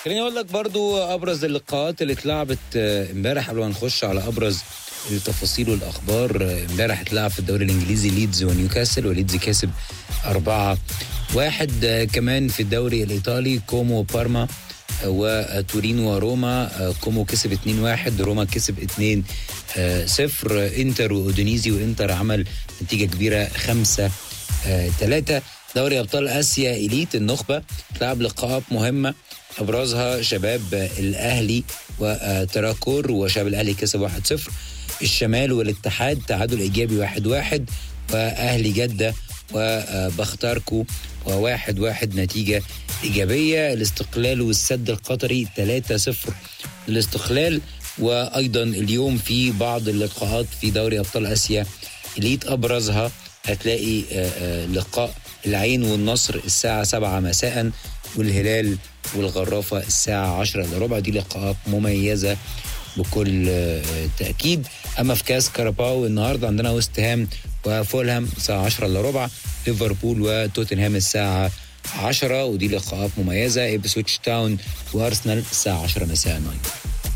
خليني اقول لك برضو ابرز اللقاءات اللي اتلعبت آه، امبارح قبل ما نخش على ابرز التفاصيل والاخبار آه، امبارح اتلعب في الدوري الانجليزي ليدز ونيوكاسل وليدز كسب أربعة واحد آه، كمان في الدوري الايطالي كومو وبارما آه، وتورينو وروما آه، كومو كسب 2-1 روما كسب 2 آه، صفر آه، انتر واودونيزي وانتر عمل نتيجه كبيره 5 3 دوري ابطال اسيا اليت النخبه تلعب لقاءات مهمه ابرزها شباب الاهلي وتراكور وشباب الاهلي كسب 1-0 الشمال والاتحاد تعادل ايجابي 1-1 واهلي جده وبختاركو وواحد واحد نتيجة إيجابية الاستقلال والسد القطري 3-0 للاستقلال وأيضا اليوم في بعض اللقاءات في دوري أبطال آسيا إليت أبرزها هتلاقي آه، آه، لقاء العين والنصر الساعة 7 مساء والهلال والغرافة الساعة 10 إلا ربع دي لقاءات مميزة بكل آه، تأكيد أما في كاس كاراباو النهاردة عندنا وست هام وفولهام الساعة 10 إلا ربع ليفربول وتوتنهام الساعة 10 ودي لقاءات مميزة إبسويتش تاون وأرسنال الساعة 10 مساء أيضا